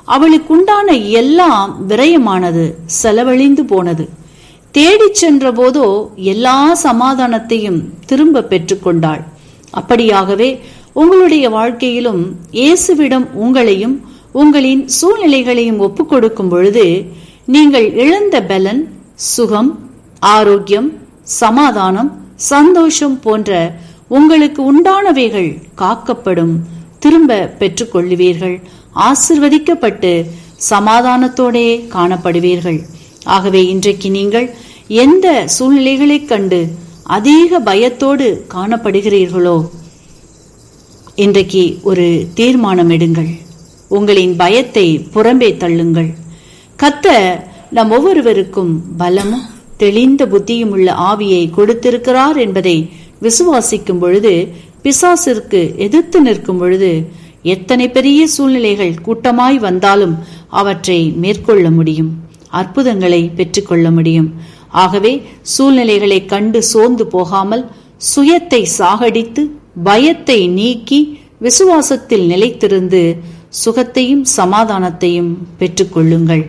அவளுக்குண்டான எல்லாம் விரயமானது செலவழிந்து போனது தேடிச் சென்றபோதோ எல்லா சமாதானத்தையும் திரும்ப பெற்றுக்கொண்டாள் அப்படியாகவே உங்களுடைய வாழ்க்கையிலும் இயேசுவிடம் உங்களையும் உங்களின் சூழ்நிலைகளையும் ஒப்புக் கொடுக்கும் பொழுது நீங்கள் இழந்த பலன் சுகம் ஆரோக்கியம் சமாதானம் சந்தோஷம் போன்ற உங்களுக்கு உண்டானவைகள் காக்கப்படும் திரும்ப பெற்றுக்கொள்ளுவீர்கள் ஆசிர்வதிக்கப்பட்டு சமாதானத்தோடே காணப்படுவீர்கள் ஆகவே இன்றைக்கு நீங்கள் எந்த சூழ்நிலைகளைக் கண்டு அதிக பயத்தோடு காணப்படுகிறீர்களோ இன்றைக்கு ஒரு தீர்மானம் எடுங்கள் உங்களின் பயத்தை புறம்பே தள்ளுங்கள் கத்த நம் ஒவ்வொருவருக்கும் பலமும் தெளிந்த புத்தியும் உள்ள ஆவியை கொடுத்திருக்கிறார் என்பதை விசுவாசிக்கும் பொழுது பிசாசிற்கு எதிர்த்து நிற்கும் பொழுது எத்தனை பெரிய சூழ்நிலைகள் கூட்டமாய் வந்தாலும் அவற்றை மேற்கொள்ள முடியும் அற்புதங்களை பெற்றுக்கொள்ள முடியும் ஆகவே சூழ்நிலைகளை கண்டு சோர்ந்து போகாமல் சுயத்தை சாகடித்து பயத்தை நீக்கி விசுவாசத்தில் நிலைத்திருந்து சுகத்தையும் சமாதானத்தையும் பெற்றுக்கொள்ளுங்கள்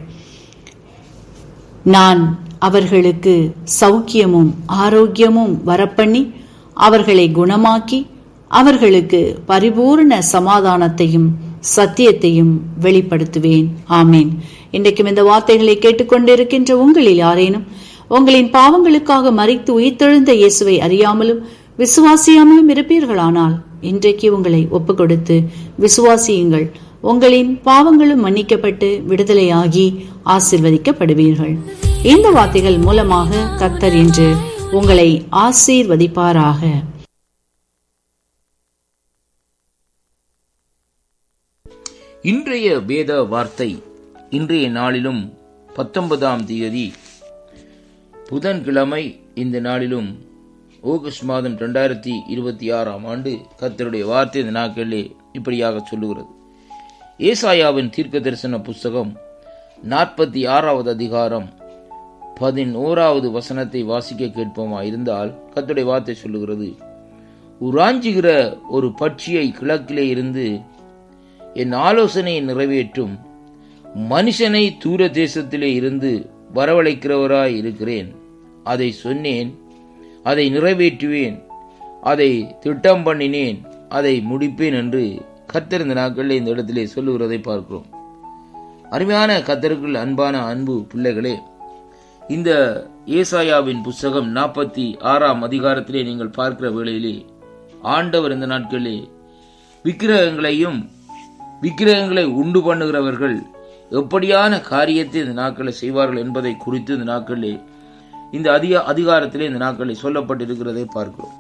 நான் அவர்களுக்கு சௌக்கியமும் ஆரோக்கியமும் வரப்பண்ணி அவர்களை குணமாக்கி அவர்களுக்கு பரிபூர்ண சமாதானத்தையும் சத்தியத்தையும் வெளிப்படுத்துவேன் ஆமேன் இன்றைக்கும் இந்த வார்த்தைகளை கேட்டுக்கொண்டிருக்கின்ற உங்களில் யாரேனும் உங்களின் பாவங்களுக்காக மறித்து உயிர்த்தெழுந்த இயேசுவை அறியாமலும் விசுவாசியாமலும் இருப்பீர்களானால் இன்றைக்கு உங்களை ஒப்பு கொடுத்து விசுவாசியுங்கள் உங்களின் பாவங்களும் மன்னிக்கப்பட்டு விடுதலையாகி ஆசிர்வதிக்கப்படுவீர்கள் இந்த வார்த்தைகள் மூலமாக கத்தர் என்று உங்களை ஆசீர்வதிப்பாராக இன்றைய வேத வார்த்தை இன்றைய நாளிலும் பத்தொன்பதாம் தேதி புதன்கிழமை இந்த நாளிலும் ஆகஸ்ட் மாதம் ரெண்டாயிரத்தி இருபத்தி ஆறாம் ஆண்டு கர்த்தருடைய வார்த்தை இந்த நாட்களிலே இப்படியாக சொல்லுகிறது ஏசாயாவின் தீர்க்க தரிசன புஸ்தகம் நாற்பத்தி ஆறாவது அதிகாரம் பதினோராவது வசனத்தை வாசிக்க கேட்போமா இருந்தால் கர்த்தருடைய வார்த்தை சொல்லுகிறது உராஞ்சுகிற ஒரு பட்சியை கிழக்கிலே இருந்து என் ஆலோசனையை நிறைவேற்றும் மனுஷனை தூர தேசத்திலே இருந்து வரவழைக்கிறவராய் இருக்கிறேன் அதை சொன்னேன் அதை நிறைவேற்றுவேன் அதை திட்டம் பண்ணினேன் அதை முடிப்பேன் என்று கத்திருந்த நாட்களில் இந்த இடத்திலே சொல்லுகிறதை பார்க்கிறோம் அருமையான கத்தருக்குள் அன்பான அன்பு பிள்ளைகளே இந்த ஏசாயாவின் புஸ்தகம் நாற்பத்தி ஆறாம் அதிகாரத்திலே நீங்கள் பார்க்கிற வேளையிலே ஆண்டவர் இந்த நாட்களிலே விக்கிரகங்களையும் விக்கிரகங்களை உண்டு பண்ணுகிறவர்கள் எப்படியான காரியத்தை இந்த நாட்களை செய்வார்கள் என்பதை குறித்து இந்த நாட்களிலே இந்த அதிக அதிகாரத்திலே இந்த நாட்களில் சொல்லப்பட்டிருக்கிறதை பார்க்கிறோம்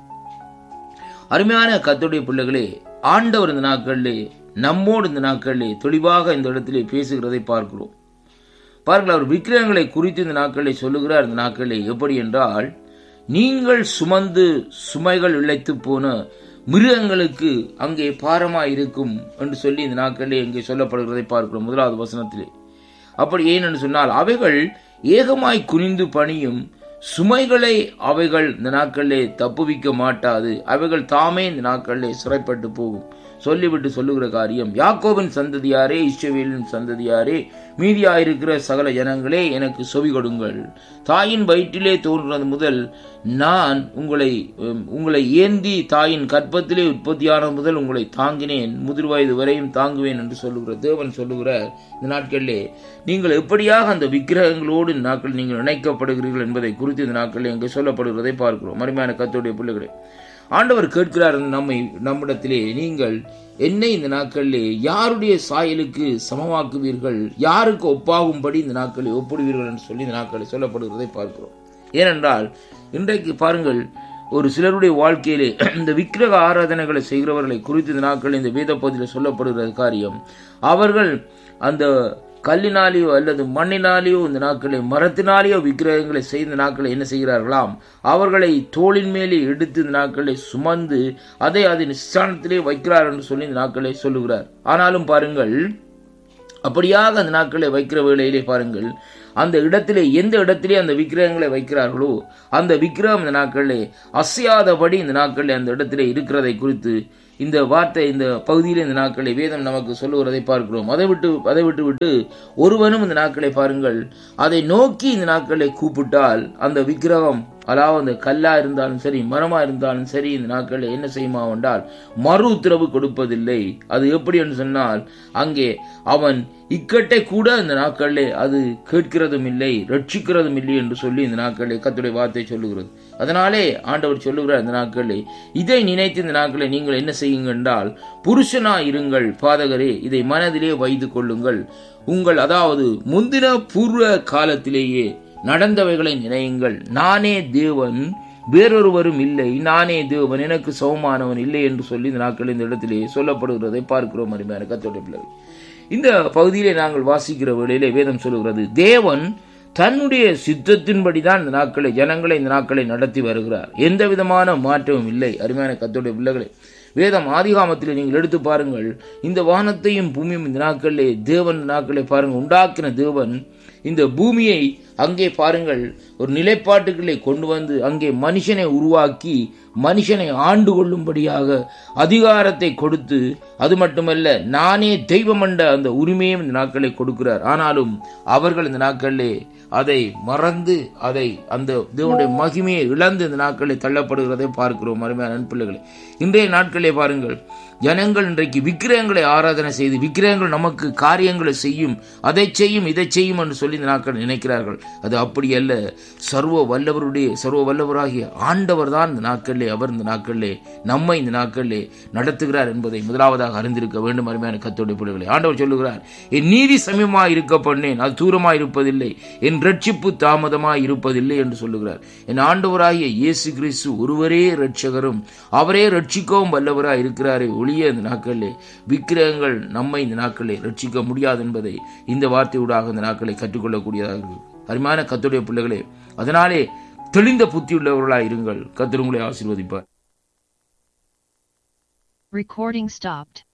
அருமையான கத்துடைய பிள்ளைகளே ஆண்டவர் இந்த நாட்களிலே நம்மோடு இந்த நாட்களிலே தெளிவாக இந்த இடத்திலே பேசுகிறதை பார்க்கிறோம் பாருங்கள் அவர் விக்கிரகங்களை குறித்து இந்த நாட்களை சொல்லுகிறார் இந்த நாட்களை எப்படி என்றால் நீங்கள் சுமந்து சுமைகள் இழைத்து போன மிருகங்களுக்கு அங்கே பாரமா இருக்கும் என்று சொல்லி இந்த நாட்களிலே இங்கே சொல்லப்படுகிறதை பார்க்கிறோம் முதலாவது வசனத்திலே அப்படி ஏனென்று சொன்னால் அவைகள் ஏகமாய் குனிந்து பணியும் சுமைகளை அவைகள் இந்த நாட்களிலே தப்புவிக்க மாட்டாது அவைகள் தாமே இந்த நாட்களிலே சிறைப்பட்டு போகும் சொல்லிவிட்டு சொல்லுகிற காரியம் யாக்கோவின் சந்ததியாரே இஸ்ரவேலின் சந்ததியாரே மீதியாயிருக்கிற சகல ஜனங்களே எனக்கு செவி கொடுங்கள் தாயின் வயிற்றிலே தோன்றது முதல் நான் உங்களை உம், உங்களை ஏந்தி தாயின் கற்பத்திலே உற்பத்தியான முதல் உங்களை தாங்கினேன் முதிர் வயது வரையும் தாங்குவேன் என்று சொல்லுகிற தேவன் சொல்லுகிற இந்த நாட்களிலே நீங்கள் எப்படியாக அந்த விக்கிரகங்களோடு இந்த நாட்கள் நீங்கள் இணைக்கப்படுகிறீர்கள் என்பதை குறித்து இந்த நாட்களில் இங்கே சொல்லப்படுகிறதை பார்க்கிறோம் மறுமையான கத்தோடைய பிள்ளைகளே ஆண்டவர் கேட்கிறார் நம்மை நம்மிடத்திலே நீங்கள் என்னை இந்த நாட்களிலே யாருடைய சாயலுக்கு சமமாக்குவீர்கள் யாருக்கு ஒப்பாகும்படி இந்த நாட்களை ஒப்பிடுவீர்கள் என்று சொல்லி இந்த நாட்களில் சொல்லப்படுகிறதை பார்க்கிறோம் ஏனென்றால் இன்றைக்கு பாருங்கள் ஒரு சிலருடைய வாழ்க்கையிலே இந்த விக்கிரக ஆராதனைகளை செய்கிறவர்களை குறித்து இந்த நாட்களில் இந்த வேத பகுதியில் சொல்லப்படுகிற காரியம் அவர்கள் அந்த கல்லினாலேயோ அல்லது மண்ணினாலேயோ இந்த நாட்களை மரத்தினாலேயோ விக்கிரகங்களை செய்த நாட்களை என்ன செய்கிறார்களாம் அவர்களை தோளின் மேலே எடுத்து இந்த நாட்களை சுமந்து அதை அதன் ஸ்தானத்திலே வைக்கிறார் என்று சொல்லி இந்த நாட்களை சொல்லுகிறார் ஆனாலும் பாருங்கள் அப்படியாக அந்த நாட்களை வைக்கிற வேளையிலே பாருங்கள் அந்த இடத்திலே எந்த இடத்திலே அந்த விக்கிரகங்களை வைக்கிறார்களோ அந்த விக்கிரகம் இந்த நாட்களிலே அசையாதபடி இந்த நாட்களிலே அந்த இடத்திலே இருக்கிறதை குறித்து இந்த வார்த்தை இந்த பகுதியில் இந்த நாட்களை வேதம் நமக்கு சொல்லுகிறதை பார்க்கிறோம் அதை விட்டு அதை விட்டு விட்டு ஒருவனும் இந்த நாட்களை பாருங்கள் அதை நோக்கி இந்த நாட்களை கூப்பிட்டால் அந்த விக்கிரகம் அதாவது அந்த கல்லா இருந்தாலும் சரி மரமா இருந்தாலும் சரி இந்த நாட்களில் என்ன செய்யுமா என்றால் மறு உத்தரவு கொடுப்பதில்லை அது எப்படி என்று சொன்னால் அங்கே அவன் இக்கட்டை கூட இந்த நாட்களிலே அது கேட்கிறதும் இல்லை ரட்சிக்கிறதும் இல்லை என்று சொல்லி இந்த நாட்களிலே கத்துடைய வார்த்தை சொல்லுகிறது அதனாலே ஆண்டவர் சொல்லுகிறார் இந்த நாட்களிலே இதை நினைத்து இந்த நாட்களை நீங்கள் என்ன செய்யுங்க என்றால் புருஷனா இருங்கள் பாதகரே இதை மனதிலே வைத்து கொள்ளுங்கள் உங்கள் அதாவது முந்தின பூர்வ காலத்திலேயே நடந்தவைகளை நினையுங்கள் நானே தேவன் வேறொருவரும் இல்லை நானே தேவன் எனக்கு சமமானவன் இல்லை என்று சொல்லி இந்த நாட்கள் இந்த இடத்திலே சொல்லப்படுகிறதை பார்க்கிறோம் அருமையான கத்தோடைய பிள்ளைகள் இந்த பகுதியிலே நாங்கள் வாசிக்கிற வேளையிலே வேதம் சொல்லுகிறது தேவன் தன்னுடைய சித்தத்தின்படி தான் இந்த நாட்களை ஜனங்களை இந்த நாட்களை நடத்தி வருகிறார் எந்த விதமான மாற்றமும் இல்லை அருமையான கத்தோடைய பிள்ளைகளை வேதம் ஆதிகாமத்தில் நீங்கள் எடுத்து பாருங்கள் இந்த வானத்தையும் பூமியும் இந்த நாட்களிலே தேவன் நாட்களை பாருங்கள் உண்டாக்கின தேவன் இந்த பூமியை அங்கே பாருங்கள் ஒரு நிலைப்பாட்டுகளை கொண்டு வந்து அங்கே மனுஷனை உருவாக்கி மனுஷனை ஆண்டு கொள்ளும்படியாக அதிகாரத்தை கொடுத்து அது மட்டுமல்ல நானே தெய்வமண்ட அந்த உரிமையும் இந்த நாட்களை கொடுக்கிறார் ஆனாலும் அவர்கள் இந்த நாட்களிலே அதை மறந்து அதை அந்த தேவனுடைய மகிமையை இழந்து இந்த நாட்களை தள்ளப்படுகிறதை பார்க்கிறோம் அருமையான நண்பிள்ளைகளை இன்றைய நாட்களே பாருங்கள் ஜனங்கள் இன்றைக்கு விக்கிரகங்களை ஆராதனை செய்து விக்கிரகங்கள் நமக்கு காரியங்களை செய்யும் அதை செய்யும் இதை செய்யும் என்று சொல்லி இந்த நாட்கள் நினைக்கிறார்கள் அது அப்படி அல்ல சர்வ வல்லவருடைய சர்வ வல்லவராகிய ஆண்டவர் தான் இந்த நாட்களிலே அவர் இந்த நாட்களிலே நம்மை இந்த நாட்களிலே நடத்துகிறார் என்பதை முதலாவதாக அறிந்திருக்க வேண்டும் அருமையான கத்தோடைய பிள்ளைகளை ஆண்டவர் சொல்லுகிறார் என் நீதி சமயமாய் இருக்க பண்ணேன் அது தூரமாய் இருப்பதில்லை என் ரட்சிப்பு தாமதமாய் இருப்பதில்லை என்று சொல்லுகிறார் என் ஆண்டவராகிய இயேசு கிறிஸ்து ஒருவரே ரட்சகரும் அவரே ரட்சிக்கவும் வல்லவராய் இருக்கிறாரே ஒளிய இந்த நாட்களிலே விக்கிரகங்கள் நம்மை இந்த நாட்களை ரட்சிக்க முடியாது என்பதை இந்த வார்த்தையூடாக இந்த நாட்களை கற்றுக்கொள்ளக்கூடியதாக இருக்கு அருமையான கத்துடைய பிள்ளைகளே அதனாலே தெளிந்த புத்தியுள்ளவர்களாய் இருங்கள் கத்தர் உங்களை ஆசீர்வதிப்பார் Recording stopped.